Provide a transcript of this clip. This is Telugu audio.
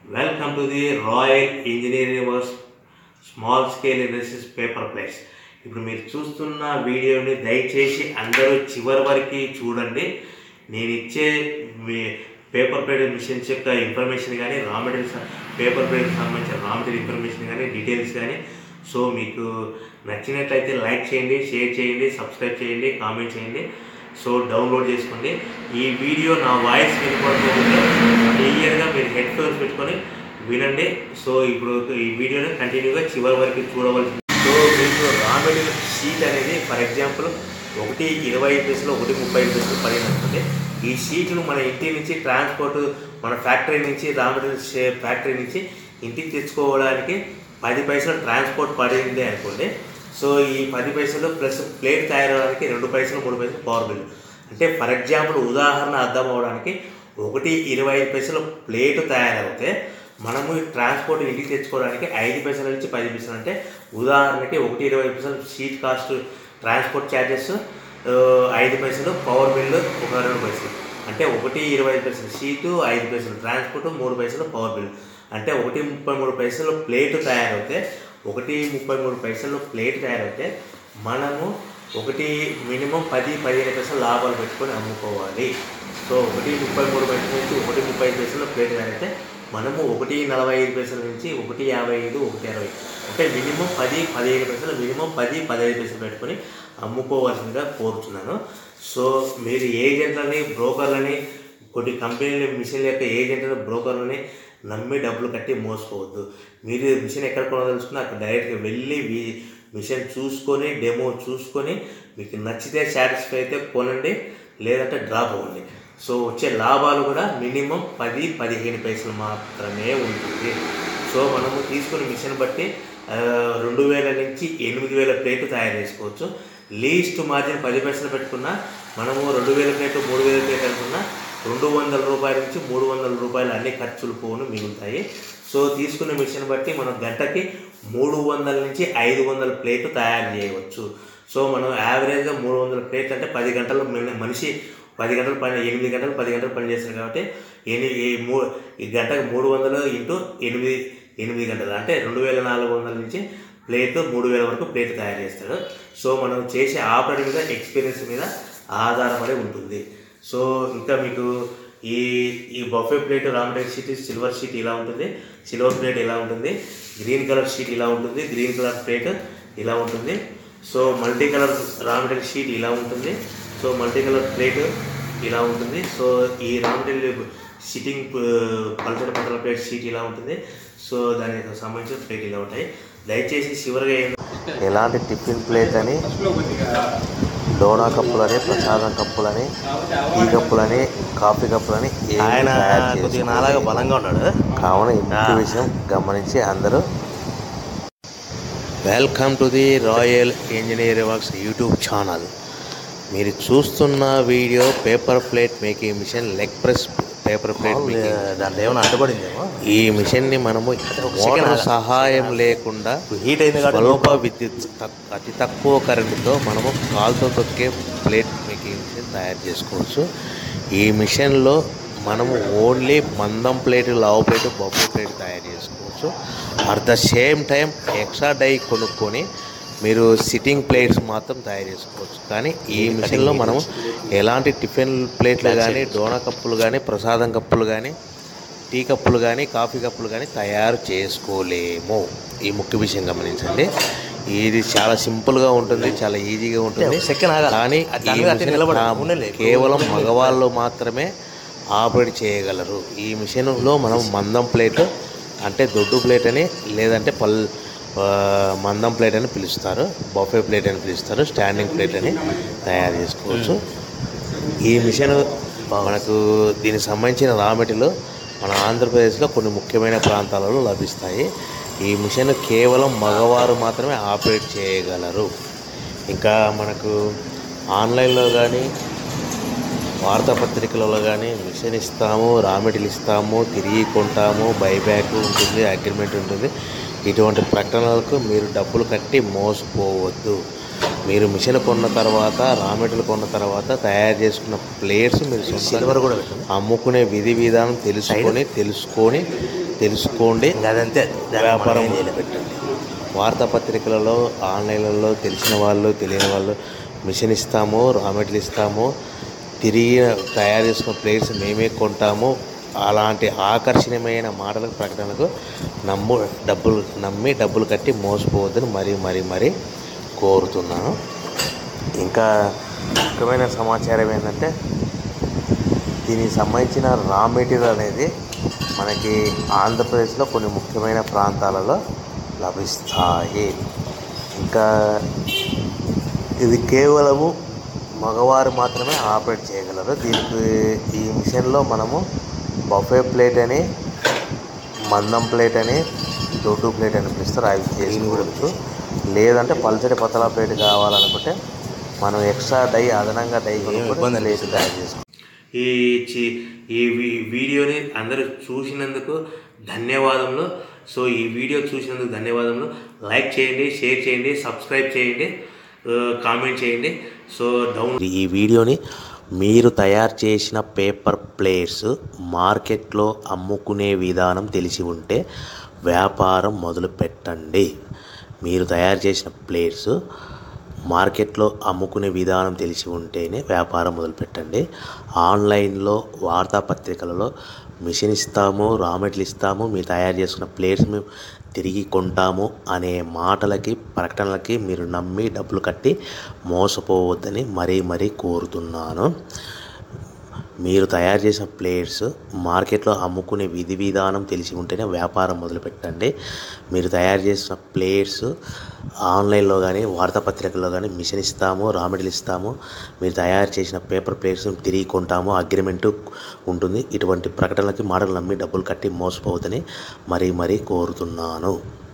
Welcome to the royal engineering works small scale industries paper plates ఇప్పుడు మీరు చూస్తున్న వీడియోని దయచేసి అందరూ చివరి వరకు చూడండి నేను ఇచ్చే మీ పేపర్ ప్లేట్ మిషన్స్ యొక్క ఇన్ఫర్మేషన్ కానీ రా మెటీరియల్స్ పేపర్ ప్లేట్కి సంబంధించిన రా మెటీరియల్ ఇన్ఫర్మేషన్ కానీ డీటెయిల్స్ కానీ సో మీకు నచ్చినట్లయితే లైక్ చేయండి షేర్ చేయండి సబ్స్క్రైబ్ చేయండి కామెంట్ చేయండి సో డౌన్లోడ్ చేసుకోండి ఈ వీడియో నా వాయిస్ వినపడుతుంటే క్లియర్గా మీరు హెడ్ ఫోన్స్ పెట్టుకొని వినండి సో ఇప్పుడు ఈ వీడియోని కంటిన్యూగా చివరి వరకు చూడవలసింది సో మీకు రా మెటీరియల్ షీట్ అనేది ఫర్ ఎగ్జాంపుల్ ఒకటి ఇరవై ఐదు పైసలు ఒకటి ముప్పై ఐదు పైసలు పడింది అనుకోండి ఈ షీట్లు మన ఇంటి నుంచి ట్రాన్స్పోర్ట్ మన ఫ్యాక్టరీ నుంచి రా మెటీరియల్ ఫ్యాక్టరీ నుంచి ఇంటికి తెచ్చుకోవడానికి పది పైసలు ట్రాన్స్పోర్ట్ పడింది అనుకోండి సో ఈ పది పైసలు ప్లస్ ప్లేట్ తయారవడానికి రెండు పైసలు మూడు పైసలు పవర్ బిల్ అంటే ఫర్ ఎగ్జాంపుల్ ఉదాహరణ అర్థం అవడానికి ఒకటి ఇరవై ఐదు పైసలు ప్లేట్ తయారవుతే మనము ఈ ట్రాన్స్పోర్ట్ ఇంటికి తెచ్చుకోవడానికి ఐదు పైసల నుంచి పది పైసలు అంటే ఉదాహరణకి ఒకటి ఇరవై ఐదు పైసలు షీట్ కాస్ట్ ట్రాన్స్పోర్ట్ ఛార్జెస్ ఐదు పైసలు పవర్ బిల్లు ఒక రెండు పైసలు అంటే ఒకటి ఇరవై ఐదు పైసలు షీటు ఐదు పైసలు ట్రాన్స్పోర్ట్ మూడు పైసలు పవర్ బిల్ అంటే ఒకటి ముప్పై మూడు పైసలు ప్లేట్ తయారవుతే ఒకటి ముప్పై మూడు పైసలు ప్లేట్ తయారైతే మనము ఒకటి మినిమం పది పదిహేను పైసలు లాభాలు పెట్టుకొని అమ్ముకోవాలి సో ఒకటి ముప్పై మూడు పైసల నుంచి ఒకటి ముప్పై ఐదు పైసలు ప్లేట్ తయారైతే మనము ఒకటి నలభై ఐదు పైసల నుంచి ఒకటి యాభై ఐదు ఒకటి అరవై అంటే మినిమం పది పదిహేను పైసలు మినిమం పది పదిహేను పైసలు పెట్టుకొని అమ్ముకోవాల్సిందిగా కోరుతున్నాను సో మీరు ఏజెంట్లని బ్రోకర్లని కొన్ని కంపెనీల మిషన్ల యొక్క ఏజెంట్లను బ్రోకర్లని నమ్మి డబ్బులు కట్టి మోసపోవద్దు మీరు మిషన్ ఎక్కడ కొనదలుచుకున్నా అక్కడ డైరెక్ట్గా వెళ్ళి మీ- మిషన్ చూసుకొని డెమో చూసుకొని మీకు నచ్చితే సాటిస్ఫై అయితే కొనండి లేదంటే డ్రాప్ అవ్వండి సో వచ్చే లాభాలు కూడా మినిమం పది పదిహేను పైసలు మాత్రమే ఉంటుంది సో మనము తీసుకున్న మిషన్ బట్టి ఆ, రెండు వేల నుంచి ఎనిమిది వేల ప్లేట్లు తయారు చేసుకోవచ్చు లీస్ట్ మార్జిన్ పది పైసలు పెట్టుకున్నా మనము రెండు వేల ప్లేట్లు మూడు వేల ప్లేట్ అనుకున్నా రెండు వందల రూపాయల నుంచి మూడు వందల రూపాయలు అన్ని ఖర్చులు పోను మిగులుతాయి సో తీసుకున్న మిషన్ బట్టి మనం గంటకి మూడు వందల నుంచి ఐదు వందల ప్లేట్లు తయారు చేయవచ్చు సో మనం యావరేజ్గా మూడు వందల ప్లేట్లు అంటే పది గంటలు మన- మనిషి పది గంటలు పని ఎనిమిది గంటలు పది గంటలు పని చేస్తారు కాబట్టి ఎనిమిది ఈ మూ ఈ గంటకు మూడు వందలు ఇంటూ ఎనిమిది ఎనిమిది గంటలు అంటే రెండు వేల నాలుగు వందల నుంచి ప్లేట్ మూడు వేల వరకు ప్లేట్ తయారు చేస్తాడు సో మనం చేసే ఆపరేట్ మీద ఎక్స్పీరియన్స్ మీద ఆధారపడి ఉంటుంది సో ఇంకా మీకు ఈ ఈ బఫే ప్లేట్ రామటెక్ షీట్ సిల్వర్ షీట్ ఇలా ఉంటుంది సిల్వర్ ప్లేట్ ఇలా ఉంటుంది గ్రీన్ కలర్ షీట్ ఇలా ఉంటుంది గ్రీన్ కలర్ ప్లేట్ ఇలా ఉంటుంది సో మల్టీ కలర్ రామటెక్ షీట్ ఇలా ఉంటుంది సో మల్టీ కలర్ ప్లేట్ ఇలా ఉంటుంది సో ఈ రామటెల్ సిట్టింగ్ పల్చడి పట్టల ప్లేట్ షీట్ ఇలా ఉంటుంది సో దానికి సంబంధించిన ప్లేట్ ఇలా ఉంటాయి దయచేసి చివరిగా ఏం ఎలాంటి టిఫిన్ ప్లేట్ అని డోనా కప్పులని ప్రసాదం కప్పులని టీ కప్పులని కాఫీ కప్పులని ఏమీ ఆయన తయారు కొద్దిగా చేసుకోలేదు. నాలాగా బలంగా ఉన్నాడు కావున ఈ ముఖ్య విషయం గమనించి అందరూ welcome to the royal engineer works YouTube channel మీరు చూస్తున్న video paper plate making machine leg press paper plate making దాంట్లో ఏమైనా అడ్డుపడిందేమో ఈ మిషన్ని మనము second మోటార్ ఆగాలి. సహాయం లేకుండా హీట్ అయింది స్వల్ప విద్యుత్ తక్- అతి తక్కువ కరెంటుతో మనము కాలుతో తొక్కే ప్లేట్ మేకింగ్ మిషన్ తయారు చేసుకోవచ్చు ఈ మిషన్లో మనము ఓన్లీ మందం ప్లేట్ లావు ప్లేట్ బొబ్బు ప్లేట్ తయారు చేసుకోవచ్చు at the same time extra die కొనుక్కొని మీరు సిట్టింగ్ ప్లేట్స్ మాత్రం తయారు చేసుకోవచ్చు కానీ ఈ మిషన్లో మనము ఎలాంటి టిఫిన్ ప్లేట్లు కానీ డోనా కప్పులు కానీ ప్రసాదం కప్పులు కానీ టీ కప్పులు కానీ కాఫీ కప్పులు కానీ తయారు చేసుకోలేము ఈ ముఖ్య విషయం గమనించండి ఇది చాలా సింపుల్గా ఉంటుంది చాలా ఈజీగా ఉంటుంది సెకండ్ ఆగాలి. కానీ అది దాని ఈ మీద అట్టే మిషన్ నిలబడి కా- ఉండలే. కేవలం మగవాళ్ళు మాత్రమే ఆపరేట్ చేయగలరు ఈ మిషన్లో మనం మందం ప్లేట్ అంటే దొడ్డు ప్లేట్ అని లేదంటే పల్ ఆ, మందం ప్లేట్ అని పిలుస్తారు బఫే ప్లేట్ అని పిలుస్తారు స్టాండింగ్ ప్లేట్ అని తయారు చేసుకోవచ్చు ఈ మిషన్ మనకు దీనికి సంబంధించిన రా మెటీరియల్ మన ఆంధ్రప్రదేశ్లో కొన్ని ముఖ్యమైన ప్రాంతాలలో లభిస్తాయి ఈ మిషన్ కేవలం మగవారు మాత్రమే ఆపరేట్ చేయగలరు ఇంకా మనకు ఆన్లైన్లో కానీ వార్తాపత్రికలలో కానీ మిషన్ ఇస్తాము రా మెటీరియల్ ఇస్తాము తిరిగి కొంటాము బైబ్యాక్ ఉంటుంది అగ్రిమెంట్ ఉంటుంది ఇటువంటి ప్రకటనలకు మీరు డబ్బులు కట్టి మోసపోవద్దు మీరు మిషన్ కొన్న తర్వాత రా మెటీరియల్ కొన్న తర్వాత తయారు చేసుకున్న ప్లేట్స్ మీరు సిల్వర్ కూడా అమ్ముకునే విధి విధానం తెలుసుకొని తెలుసుకొని తెలుసుకోండి అదంతే వ్యాపారం వార్తాపత్రికలలో ఆన్లైన్లలో తెలిసిన వాళ్ళు తెలియని వాళ్ళు మిషన్ ఇస్తాము రా మెటీరియల్ ఇస్తాము తిరిగి తయారు చేసుకున్న ప్లేట్స్ మేమే కొంటాము అలాంటి ఆకర్షణీయమైన మాటలకు ప్రకటనలకు నమ్ము డబ్బులు నమ్మి డబ్బులు కట్టి మోసపోవద్దని మరీ మరీ మరీ కోరుతున్నాను ఇంకా ముఖ్యమైన సమాచారం ఏంటంటే దీనికి సంబంధించిన రా మెటీరియల్ అనేది మనకి ఆంధ్రప్రదేశ్లో కొన్ని ముఖ్యమైన ప్రాంతాలలో లభిస్తాయి ఇంకా ఇది కేవలము మగవారు మాత్రమే ఆపరేట్ చేయగలరు దీనికి ఈ మిషన్లో మనము బఫే ప్లేట్ అని మందం ప్లేట్ అని దొడ్డు ప్లేట్ అని పిలుస్తారు అవి చేసుకోవచ్చు లేదంటే పల్చడి పతలా ప్లేట్ కావాలనుకుంటే మనం ఎక్స్ట్రా డై అదనంగా డై కొనుక్కొని ప్లేట్ తయారు చేసుకోవచ్చు ఈ చి- ఈ వి- వీడియోని అందరూ చూసినందుకు ధన్యవాదములు సో ఈ వీడియో చూసినందుకు ధన్యవాదములు లైక్ చేయండి షేర్ చేయండి సబ్స్క్రైబ్ చేయండి ఆ, కామెంట్ చేయండి సో డౌన్ ఈ వీడియోని మీరు తయారు చేసిన పేపర్ ప్లేట్స్ మార్కెట్లో అమ్ముకునే విధానం తెలిసి ఉంటే వ్యాపారం మొదలు పెట్టండి మీరు తయారు చేసిన ప్లేట్స్ మార్కెట్లో అమ్ముకునే విధానం తెలిసి ఉంటేనే వ్యాపారం మొదలుపెట్టండి ఆన్లైన్లో వార్తాపత్రికలలో మిషన్ ఇస్తాము రా మెటీరియల్ ఇస్తాము మీరు తయారు చేసుకున్న ప్లేట్స్ మేము తిరిగి కొంటాము అనే మాటలకి ప్రకటనలకి మీరు నమ్మి డబ్బులు కట్టి మోసపోవద్దని మరీ మరీ కోరుతున్నాను మీరు తయారు చేసిన ప్లేట్స్ మార్కెట్లో అమ్ముకునే విధి విధానం తెలిసి ఉంటేనే వ్యాపారం మొదలుపెట్టండి మీరు తయారు చేసిన ప్లేట్స్ ఆన్లైన్లో కానీ వార్తాపత్రికల్లో కానీ మిషన్ ఇస్తాము రా మెటీరియల్ ఇస్తాము మీరు తయారు చేసిన పేపర్ ప్లేట్స్ తిరిగి కొంటాము అగ్రిమెంట్ ఉంటుంది ఇటువంటి ప్రకటనలకి మాటలు నమ్మి డబ్బులు కట్టి మోసపోవద్దని మరీ మరీ కోరుతున్నాను